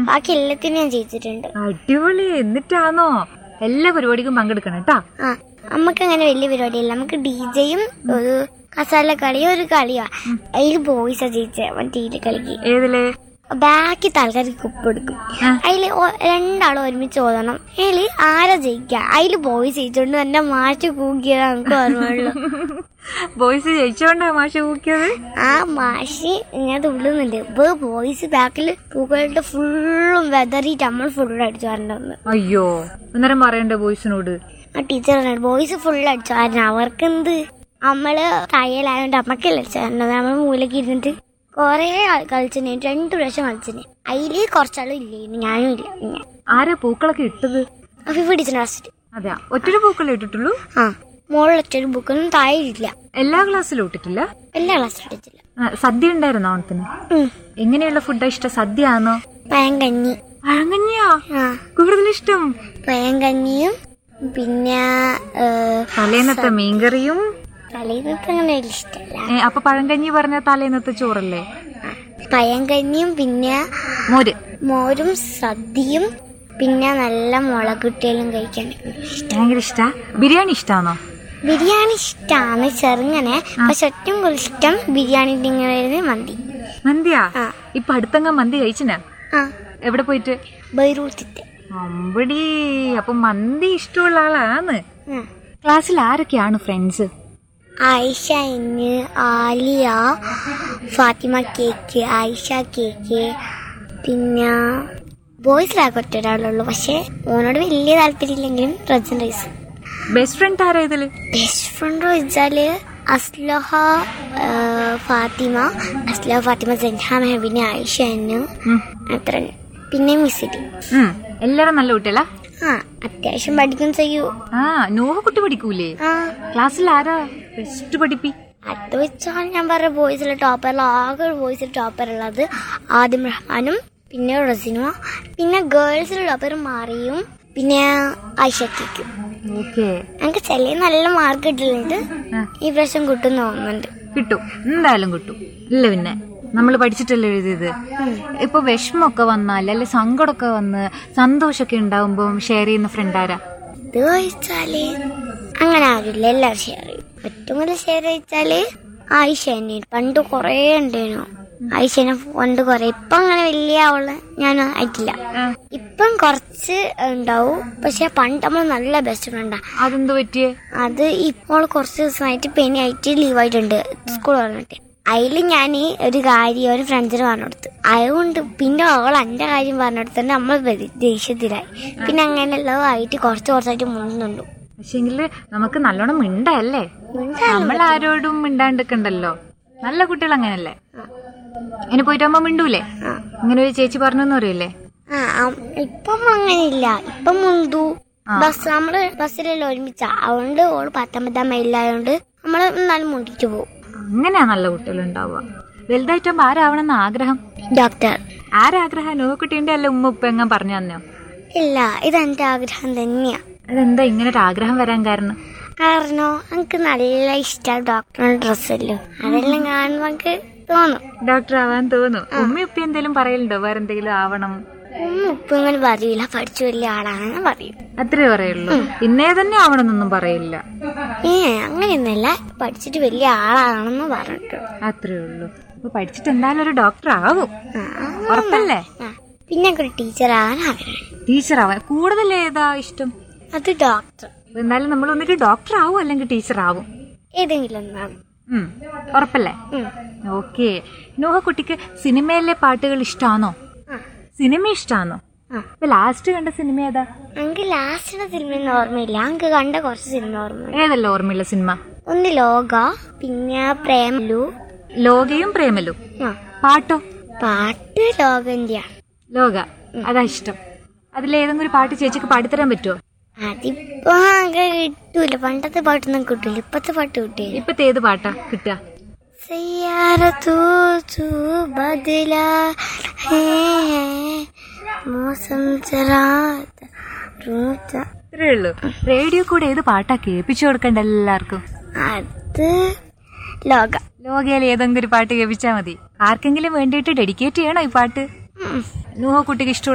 ബാക്കി എല്ലാത്തിനും ഞാൻ ജയിച്ചിട്ടുണ്ട് അടിപൊളി എന്നിട്ടാണോ എല്ലാ പരിപാടിക്കും പങ്കെടുക്കണം കേട്ടാ ആ നമുക്ക് അങ്ങനെ വലിയ പരിപാടിയില്ല നമുക്ക് ഡി ജെയും ഒരു കസാല കളിയും ഒരു കളിയാ അതിൽ ബോയ്സാ ജയിച്ചേ മറ്റേ ഇതില് കളിക്ക് ഏതില് ബാക്കി ആൾക്കാർക്ക് കുപ്പെടുക്കും ആ. അതില് ഒ- രണ്ടാളും ഒരുമിച്ച് ഓതണം അതില് ആരാ ജയിക്കുക അതില് ബോയ്സ് ജയിച്ചോണ്ട് എന്നെ മാറ്റി കൂക്കിയത് നമുക്ക് ഓർമ്മയുള്ളൂ ബോയ്സ് ജയിച്ചോണ്ടാ മാഷ ഊക്കിയത് ആ മാഷി ഇങ്ങനെ തുള്ളുന്നുണ്ട് ഇപ്പൊ ബോയ്സ് ബാക്കിൽ പൂക്കളുടെ ഫുള്ളും വെതറിയിട്ട് നമ്മൾ ഫുള്ള് അടിച്ചു വരണ്ടെന്ന് അയ്യോ അന്നേരം പറയണ്ടേ ബോയ്സിനോട് ആ ടീച്ചർ പറഞ്ഞു ബോയ്സ് ഫുള്ള് അടിച്ചു വരണം അവർക്ക് എന്ത് നമ്മള് തയ്യലായോണ്ട് അമ്മക്കല്ല അടിച്ചു വരണ്ടത് നമ്മൾ മൂലക്ക് ഇരുന്നിട്ട് കൊറേ കളിച്ചിന് രണ്ടു പ്രാവശ്യം കളിച്ചിന് അതില് കുറച്ചാളും ഇല്ലേന് ഞാനും ഇല്ല പിന്നെ ആരാ പൂക്കളൊക്കെ ഇട്ടത് അപ്പൊ പിടിച്ചു ലാസ്റ്റ് അതെയാ ഒറ്റൊരു പൂക്കളെ ഇട്ടിട്ടുള്ളൂ ആ മുകളിലൊറ്റൊരു ബുക്കൊന്നും താഴെ ഇല്ല എല്ലാ ക്ലാസ്സിലും ഇട്ടിട്ടില്ല എല്ലാ ക്ലാസ്സിലും ഇട്ടില്ല ആ, സദ്യ ഉണ്ടായിരുന്നോ ഓണത്തിന് ഉം. എങ്ങനെയുള്ള ഫുഡാ ഇഷ്ടം സദ്യ ആണോ പയങ്കഞ്ഞി പഴങ്കഞ്ഞിയാ ആ കൂടുതൽ ഇഷ്ടം പയങ്കഞ്ഞിയും പിന്നെ തലേന്നത്തെ മീൻകറിയും തലേന്നത്തെ അങ്ങനെ വലിയ ഇഷ്ടമല്ല ഏ, അപ്പൊ പഴങ്കഞ്ഞി പറഞ്ഞ തലേന്നത്തെ ചോറല്ലേ പയങ്കഞ്ഞിയും പിന്നെ മോര് മോരും സദ്യയും പിന്നെ നല്ല മുളകിട്ടലും കഴിക്കാൻ ഭയങ്കര ഇഷ്ടാ ബിരിയാണി ഇഷ്ടാണോ ബിരിയാണി ഇഷ്ടമാണ് ചെറുങ്ങനെ പക്ഷെ ഏറ്റവും കൂടുതൽ ഇഷ്ടം ബിരിയാണി ഇങ്ങനെ മന്തി മന്തിയാ ആ. ഇപ്പൊ അടുത്തങ്ങ മന്തി കഴിച്ചിനാ ആ എവിടെ പോയിട്ട് ബൈറൂത്തിത്തെ അമ്പടി അപ്പൊ മന്തി ഇഷ്ടമുള്ള ആളാണ് ആ. ക്ലാസ്സിൽ ആരൊക്കെയാണ് ഫ്രണ്ട്സ് ആയിഷ ഇന്ന് ആലിയ ഫാത്തിമ കേക്ക് ആയിഷ കേക്ക് പിന്നെ ബോയ്സിലാകെ ഒറ്റ ഒരാളുള്ളൂ പക്ഷെ ഓനോട് വലിയ താല്പര്യമില്ലെങ്കിലും റജൻ റൈസ് ബെസ്റ്റ് ഫ്രണ്ട് ആരാ ഇതില് ബെസ്റ്റ് ഫ്രണ്ട് വെച്ചാല് അസ്ലഹ ആ, ഫാത്തിമ അസ്ലഹ ഫാത്തിമ സെൻഹ മെഹബിന് ആയിഷ എന്നു ഉം. അത്ര പിന്നെ മിസ്സിറ്റി ഉം. എല്ലാരും നല്ല കുട്ടികളാ ആ അത്യാവശ്യം പഠിക്കും ചെയ്യൂ ആ നൂഹ കുട്ടി പഠിക്കൂലേ ആ ക്ലാസ്സിൽ ആരാ ബെസ്റ്റ് പഠിപ്പി അത് വെച്ചാണ് ഞാൻ പറഞ്ഞ ബോയ്സിലെ ടോപ്പറിൽ ആകെ ബോയ്സിൽ ടോപ്പർ ഉള്ളത് ആദിം റഹ്മാനും പിന്നെ റസിനുമ പിന്നെ ഗേൾസിൽ ടോപ്പർ മാറിയും പിന്നെ ഐഷക്കും ഓക്കെ എനിക്ക് ചില നല്ല മാർക്ക് കിട്ടുന്നുണ്ട് ഈ പ്രാവശ്യം കിട്ടും തോന്നുന്നുണ്ട് കിട്ടും എന്തായാലും കിട്ടും ഇല്ല പിന്നെ നമ്മൾ പഠിച്ചിട്ടല്ലേ എഴുതിയത് ഇപ്പൊ വിഷമൊക്കെ വന്നാൽ അല്ലെ സങ്കടമൊക്കെ വന്ന് സന്തോഷമൊക്കെ ഉണ്ടാവുമ്പോ ഷെയർ ചെയ്യുന്ന ഫ്രണ്ട് ആരാ ഇത് ചോദിച്ചാല് അങ്ങനെ ആരില്ല എല്ലാവരും ഷെയർ ചെയ്യും ഏറ്റവും കൂടുതൽ ഷെയർ ചെയ്യിച്ചാല് ആയിഷ തന്നെ പണ്ട് കൊറേ ഉണ്ടായിരുന്നു ആയിഷനെ പണ്ട് കൊറേ ഇപ്പൊ അങ്ങനെ വലിയ അവള് ഞാൻ ആയിട്ടില്ല ഇപ്പം കുറച്ച് ഉണ്ടാവും പക്ഷെ പണ്ട് നമ്മൾ നല്ല ബെസ്റ്റ് ഫ്രണ്ടാ അതെന്ത് പറ്റിയേ അത് ഇപ്പോൾ കുറച്ച് ദിവസമായിട്ട് പനിയായിട്ട് ലീവായിട്ടുണ്ട് സ്കൂൾ പറഞ്ഞിട്ട് അതിൽ ഞാൻ ഒരു കാര്യം ഒരു ഫ്രണ്ട്സിന് പറഞ്ഞു കൊടുത്തു അതുകൊണ്ട് പിന്നെ അവൾ എൻ്റെ കാര്യം പറഞ്ഞു കൊടുത്തിട്ട് നമ്മൾ വെ- ദേഷ്യത്തിലായി പിന്നെ അങ്ങനെയുള്ളതായിട്ട് കുറച്ച് കുറച്ചായിട്ട് മുന്നുണ്ട് പക്ഷെങ്കില് നമുക്ക് നല്ലോണം മിണ്ടല്ലേ നമ്മൾ ആരോടും മിണ്ടാണ്ടിക്കണ്ടല്ലോ നല്ല കുട്ടികൾ അങ്ങനല്ലേ ഇനി പോയിട്ട് അമ്മ മിണ്ടൂലേ ഇങ്ങനെ ഒരു ചേച്ചി പറഞ്ഞൊന്നും അറിയില്ലേ ആ അം- ഇപ്പം അങ്ങനെയില്ല ഇപ്പം മുന്തു ബസ് നമ്മള് ബസ്സിലെല്ലാം ഒരുമിച്ചാ അതുകൊണ്ട് ഓള് പത്തൊമ്പതാം മൈലായോണ്ട് നമ്മള് എന്നാലും മുണ്ടിട്ട് പോകും അങ്ങനെയാ നല്ല കുട്ടികൾ ഉണ്ടാവുക വലുതായിട്ടാകുമ്പോ ആരാവണമെന്ന് ആഗ്രഹം ഡോക്ടർ ആരാഗ്രഹം നോക്കുട്ടീന്റെ അല്ല ഉമ്മ ഉപ്പ എങ്ങാൻ പറഞ്ഞു തന്നോ ഇല്ല ഇതെന്റെ ആഗ്രഹം തന്നെയാ അതെന്താ ഇങ്ങനെ ഒരു ആഗ്രഹം വരാൻ കാരണം കാരണോ എനിക്ക് നല്ല ഇഷ്ടമാണ് ഡോക്ടറുടെ ഡ്രസ്സല്ലോ അതെല്ലാം കാണുമ്പോൾ എനിക്ക് തോന്നും ഡോക്ടർ ആവാൻ തോന്നും ഉമ്മ ഉപ്പ എന്തെങ്കിലും പറയലുണ്ടോ വേറെ എന്തെങ്കിലും ആവണം ഉമ്മ ഇപ്പൊ ഇങ്ങനെ പറയില്ല പഠിച്ചു വലിയ ആളാണെന്ന് പറയും അത്രേ പറയുള്ളൂ ഇന്നേ തന്നെ ആവണമെന്നൊന്നും പറയില്ല ഏ അങ്ങനെയൊന്നുമല്ല പഠിച്ചിട്ട് വലിയ ആളാണെന്ന് പറഞ്ഞിട്ടു അത്രേ ഉള്ളൂ അപ്പൊ പഠിച്ചിട്ട് എന്തായാലും ഒരു ഡോക്ടർ ആവും ആ, ഉറപ്പല്ലേ ആ. പിന്നെ എനിക്ക് ഒരു ടീച്ചർ ആവാൻ ആഗ്രഹം ടീച്ചർ ആവാൻ കൂടുതൽ ഏതാ ഇഷ്ടം അത് ഡോക്ടർ എന്നാലും നമ്മൾ ഒന്നിട്ട് ഡോക്ടർ ആവും അല്ലെങ്കിൽ ടീച്ചർ ആവും ഏതെങ്കിലും ഒന്നാണ് ഉം. ഉറപ്പല്ലേ ഉം. ഓക്കെ നോഹ കുട്ടിക്ക് സിനിമയിലെ പാട്ടുകൾ ഇഷ്ടാണോ ആ. സിനിമ ഇഷ്ടാണോ ആ. ഇപ്പൊ ലാസ്റ്റ് കണ്ട സിനിമ ഏതാ എനിക്ക് ലാസ്റ്റിലെ സിനിമയൊന്നും ഓർമ്മയില്ല എനിക്ക് കണ്ട കുറച്ച് സിനിമ ഓർമ്മ ഏതല്ല ഓർമ്മയുള്ള സിനിമ ഒന്ന് ലോക പിന്നെ പ്രേമലു ലോകയും പ്രേമലും ആ പാട്ടോ പാട്ട് ലോകന്റെയാണ് ലോക അതാ ഇഷ്ടം അതിലേതെങ്കിലും ഒരു പാട്ട് ചേച്ചിക്ക് പാടിത്തരാൻ പറ്റുമോ അതിപ്പോ അങ്ങനെ കിട്ടൂല പണ്ടത്തെ പാട്ടൊന്നും കിട്ടൂല ഇപ്പത്തെ പാട്ട് കിട്ടില്ല ഇപ്പത്തെ ഏത് പാട്ടാ കിട്ടുക സയ്യാര തൂ തൂ ബദല ഹേ മോസം ചരാത്ത റൂത്ത ഇത്രേ ഉള്ളൂ റേഡിയോ കൂടെ ഏത് പാട്ടാ കേൾപ്പിച്ചു കൊടുക്കണ്ട എല്ലാവർക്കും അത് ലോക ലോകയിൽ ഏതെങ്കിലും ഒരു പാട്ട് കേൾപ്പിച്ചാൽ മതി ആർക്കെങ്കിലും വേണ്ടിയിട്ട് ഡെഡിക്കേറ്റ് ചെയ്യണോ ഈ പാട്ട് ഉം. നൂഹ കുട്ടിക്ക് ഇഷ്ടം